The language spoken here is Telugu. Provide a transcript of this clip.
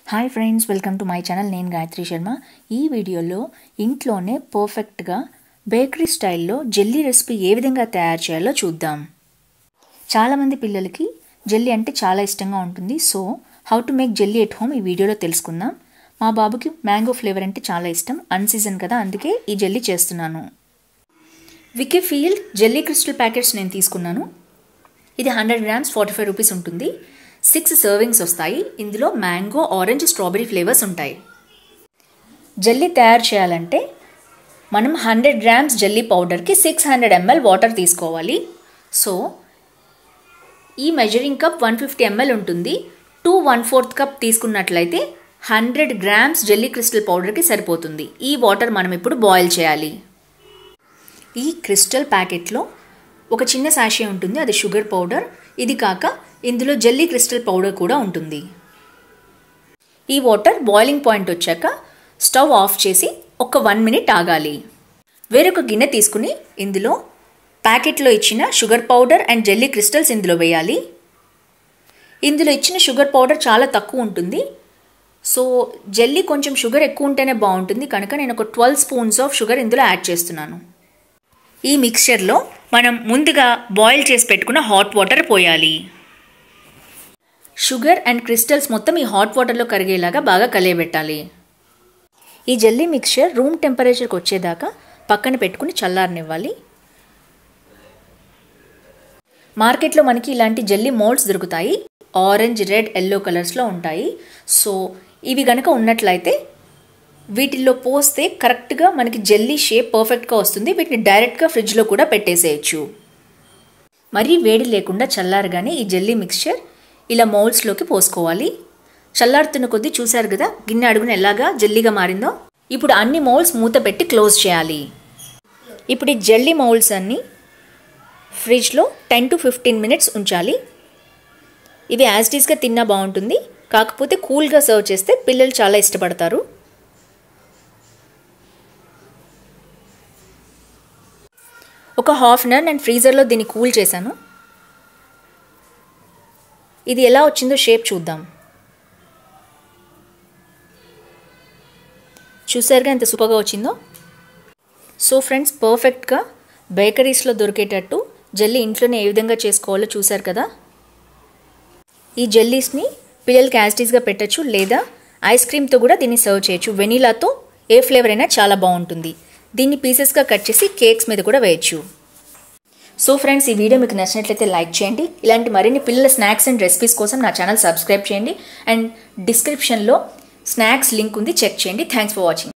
hi friends welcome to my channel నేను గాయత్రి శర్మ ఈ వీడియోలో ఇంట్లోనే పర్ఫెక్ట్గా బేకరీ స్టైల్లో జెల్లీ రెసిపీ ఏ విధంగా తయారు చేయాలో చూద్దాం చాలామంది పిల్లలకి జెల్లీ అంటే చాలా ఇష్టంగా ఉంటుంది so how to make jelly at home ఈ వీడియోలో తెలుసుకుందాం మా బాబుకి మ్యాంగో ఫ్లేవర్ అంటే చాలా ఇష్టం అన్ సీజన్ కదా అందుకే ఈ జెల్లీ చేస్తున్నాను Weikfield jelly crystal packets నేను తీసుకున్నాను ఇది hundred grams forty five rupees ఉంటుంది సిక్స్ సర్వింగ్స్ వస్తాయి ఇందులో మ్యాంగో ఆరెంజ్ స్ట్రాబెరీ ఫ్లేవర్స్ ఉంటాయి జెల్లీ తయారు చేయాలంటే మనం హండ్రెడ్ గ్రామ్స్ జెల్లీ పౌడర్కి సిక్స్ హండ్రెడ్ ఎంఎల్ వాటర్ తీసుకోవాలి సో ఈ measuring cup one fifty ML ఉంటుంది టూ వన్ ఫోర్త్ కప్ తీసుకున్నట్లయితే హండ్రెడ్ గ్రామ్స్ జెల్లీ క్రిస్టల్ పౌడర్కి సరిపోతుంది ఈ వాటర్ మనం ఇప్పుడు బాయిల్ చేయాలి ఈ క్రిస్టల్ ప్యాకెట్లో ఒక చిన్న సాషే ఉంటుంది అది షుగర్ పౌడర్ ఇది కాక ఇందులో జెల్లీ క్రిస్టల్ పౌడర్ కూడా ఉంటుంది ఈ వాటర్ బాయిలింగ్ పాయింట్ వచ్చాక స్టవ్ ఆఫ్ చేసి ఒక వన్ మినిట్ ఆగాలి వేరొక గిన్నె తీసుకుని ఇందులో ప్యాకెట్లో ఇచ్చిన sugar powder and jelly crystals ఇందులో వేయాలి ఇందులో ఇచ్చిన షుగర్ పౌడర్ చాలా తక్కువ ఉంటుంది సో జెల్లీ కొంచెం షుగర్ ఎక్కువ ఉంటేనే బాగుంటుంది కనుక నేను ఒక ట్వెల్వ్ స్పూన్స్ ఆఫ్ షుగర్ ఇందులో యాడ్ చేస్తున్నాను ఈ మిక్స్చర్లో మనం ముందుగా బాయిల్ చేసి పెట్టుకున్న హాట్ వాటర్ పోయాలి షుగర్ అండ్ క్రిస్టల్స్ మొత్తం ఈ హాట్ వాటర్లో కరిగేలాగా బాగా కలియబెట్టాలి ఈ జెల్లీ మిక్స్చర్ రూమ్ టెంపరేచర్కి వచ్చేదాకా పక్కన పెట్టుకుని చల్లారనివ్వాలి మార్కెట్లో మనకి ఇలాంటి జెల్లీ మోల్డ్స్ దొరుకుతాయి ఆరెంజ్ రెడ్ ఎల్లో కలర్స్లో ఉంటాయి సో ఇవి కనుక ఉన్నట్లయితే వీటిల్లో పోస్తే కరెక్ట్గా మనకి జెల్లీ షేప్ పర్ఫెక్ట్గా వస్తుంది వీటిని డైరెక్ట్గా ఫ్రిడ్జ్లో కూడా పెట్టేసేయచ్చు మరీ వేడి లేకుండా చల్లారగానే ఈ జెల్లీ మిక్స్చర్ ఇలా మౌల్స్లోకి పోసుకోవాలి చల్లారుతున్న కొద్దీ చూశారు కదా గిన్నె అడుగున ఎలాగా జెల్లీగా మారిందో ఇప్పుడు అన్ని మౌల్స్ మూత పెట్టి క్లోజ్ చేయాలి ఇప్పుడు ఈ జెల్లీ మౌల్స్ అన్నీ ఫ్రిడ్జ్లో టెన్ టు ఫిఫ్టీన్ మినిట్స్ ఉంచాలి ఇవి యాజ్టీస్గా తిన్నా బాగుంటుంది కాకపోతే కూల్గా సర్వ్ చేస్తే పిల్లలు చాలా ఇష్టపడతారు ఒక హాఫ్ అన్ అవర్ నేను ఫ్రీజర్లో దీన్ని కూల్ చేశాను ఇది ఎలా వచ్చిందో షేప్ చూద్దాం చూసారుగా ఎంత సూపర్గా వచ్చిందో సో ఫ్రెండ్స్ పర్ఫెక్ట్గా బేకరీస్లో దొరికేటట్టు జెల్లీ ఇంట్లోనే ఏ విధంగా చేసుకోవాలో చూసారు కదా ఈ జెల్లీస్ని పిల్లలకి యాజిటీస్గా పెట్టచ్చు లేదా ఐస్ క్రీమ్తో కూడా దీన్ని సర్వ్ చేయొచ్చు వెనీలాతో ఏ ఫ్లేవర్ అయినా చాలా బాగుంటుంది దీన్ని పీసెస్గా కట్ చేసి కేక్స్ మీద కూడా వేయచ్చు సో ఫ్రెండ్స్ ఈ వీడియో మీకు నచ్చినట్లయితే లైక్ చేయండి ఇలాంటి మరిన్ని పిల్లల స్నాక్స్ అండ్ రెసిపీస్ కోసం నా ఛానల్ సబ్స్క్రైబ్ చేయండి అండ్ డిస్క్రిప్షన్లో స్నాక్స్ లింక్ ఉంది చెక్ చేయండి థ్యాంక్స్ ఫర్ వాచింగ్